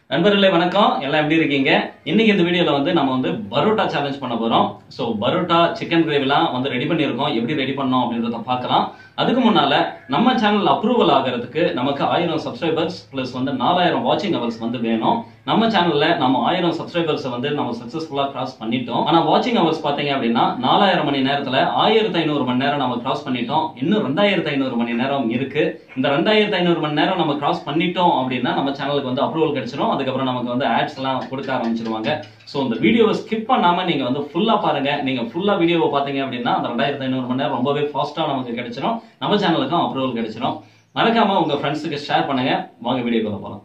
நண்பர்களே வணக்கம் எல்லாம் எப்படி இருக்கீங்க இன்னைக்கு இந்த வீடியோல வந்து நம்ம வந்து பரோட்டா சேலஞ்ச் பண்ண போறோம் ஸோ பரோட்டா சிக்கன் கிரேவிலாம் வந்து ரெடி பண்ணியிருக்கோம் எப்படி ரெடி பண்ணோம் அப்படின்றத பார்க்கலாம் அதுக்கு முன்னால நம்ம சேனல் அப்ரூவல் ஆகிறதுக்கு நமக்கு ஆயிரம் சப்ஸ்கிரைபர்ஸ் பிளஸ் வந்து நாலாயிரம் வாட்சிங் ஹவர்ஸ் வந்து வேணும் நம்ம சேனல்ல நம்ம ஆயிரம் சப்ஸ்கிரைபர்ஸ் வந்து நம்ம சக்சஸ்ஃபுல்லா கிராஸ் பண்ணிட்டோம் ஆனா வாட்சிங் ஹவர்ஸ் பாத்தீங்க அப்படின்னா நாலாயிரம் மணி நேரத்துல ஆயிரத்தி ஐநூறு மணி நேரம் நம்ம கிராஸ் பண்ணிட்டோம் இன்னும் ரெண்டாயிரத்தி ஐநூறு மணி நேரம் இருக்கு இந்த ரெண்டாயிரத்தி ஐநூறு மணி நேரம் நம்ம கிராஸ் பண்ணிட்டோம் அப்படின்னா நம்ம சேனலுக்கு வந்து அப்ரூவல் கிடைச்சிரும் அதுக்கப்புறம் நமக்கு வந்து ஆட்ஸ் எல்லாம் கொடுக்க ஆரம்பிச்சிருவாங்க ஸோ இந்த வீடியோவை ஸ்கிப் பண்ணாம நீங்க வந்து ஃபுல்லா பாருங்க நீங்க ஃபுல்லா வீடியோவை பாத்தீங்க அப்படின்னா அந்த ரெண்டாயிரத்தி ஐநூறு மணி நேரம் ரொம்பவே ஃபாஸ்டா நமக்கு கிடைச்சிரும் நம்ம சேனலுக்கும் அப்ரூவல் கிடைச்சிரும் மறக்காம உங்க ஃப்ரெண்ட்ஸுக்கு ஷேர் பண்ணுங்க வாங்க வீடியோக்குள்ள போலாம்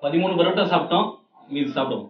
பதிமூணு பரோட்டா சாப்பிட்டோம் மீதி சாப்பிடுவோம்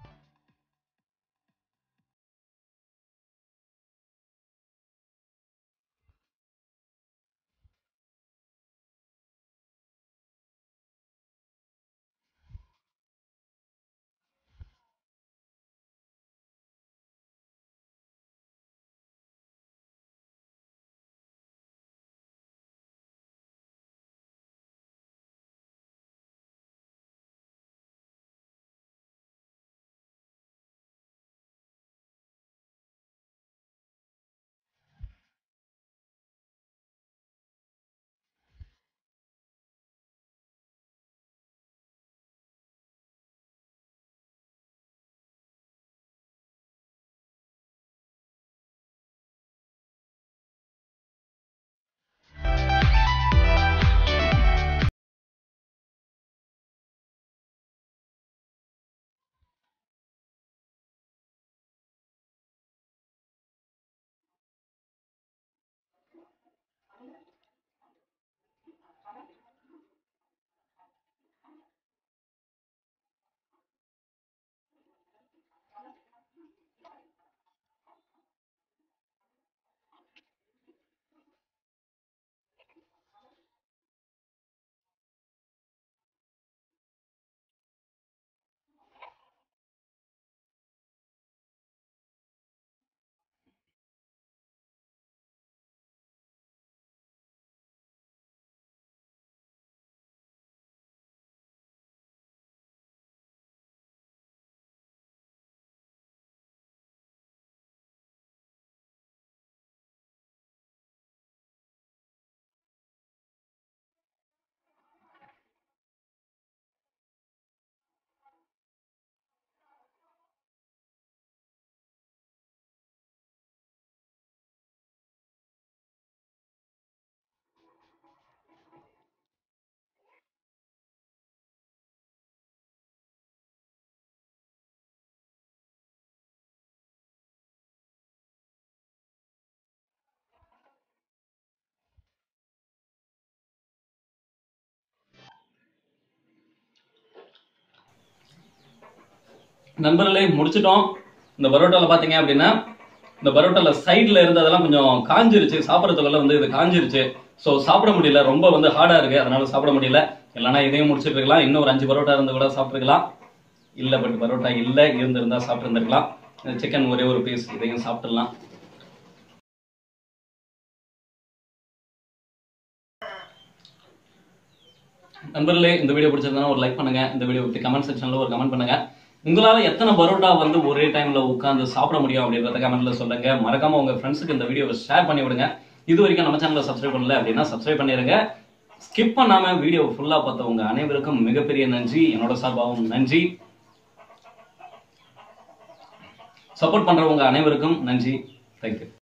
நண்பர்களே முடிச்சிட்டோம் இந்த பரோட்டால பாத்தீங்க அப்படின்னா இந்த பரோட்டால சைடுல இருந்ததெல்லாம் கொஞ்சம் காஞ்சிருச்சு சாப்பிடறதுக்குள்ள வந்து இது காஞ்சிருச்சு ஸோ சாப்பிட முடியல ரொம்ப வந்து ஹார்டா இருக்கு அதனால சாப்பிட முடியல இல்லைன்னா இதையும் முடிச்சிட்டு இருக்கலாம் இன்னும் ஒரு அஞ்சு பரோட்டா இருந்து கூட சாப்பிட்டுருக்கலாம் இல்ல பட் பரோட்டா இல்ல இருந்திருந்தா சாப்பிட்டு இருந்திருக்கலாம் சிக்கன் ஒரே ஒரு பீஸ் இதையும் சாப்பிட்டுடலாம் நண்பர்களே இந்த வீடியோ பிடிச்சிருந்தா ஒரு லைக் பண்ணுங்க இந்த வீடியோ பத்தி கமெண்ட் செக்ஷன்ல ஒரு கமெண்ட் பண்ணுங்க உங்களால எத்தனை பரோட்டா வந்து ஒரே டைம்ல உட்கார்ந்து சாப்பிட முடியும் அப்படின்றத கமெண்ட்ல சொல்லுங்க மறக்காம உங்க ஃப்ரெண்ட்ஸுக்கு இந்த வீடியோவை ஷேர் பண்ணி விடுங்க இது வரைக்கும் நம்ம சேனலை சப்ஸ்கிரைப் பண்ணல அப்படின்னா சப்ஸ்கிரைப் பண்ணிருங்க ஸ்கிப் பண்ணாம வீடியோ ஃபுல்லா பார்த்தவங்க அனைவருக்கும் மிகப்பெரிய நன்றி என்னோட சார்பாகவும் நன்றி சப்போர்ட் பண்றவங்க அனைவருக்கும் நன்றி தேங்க்யூ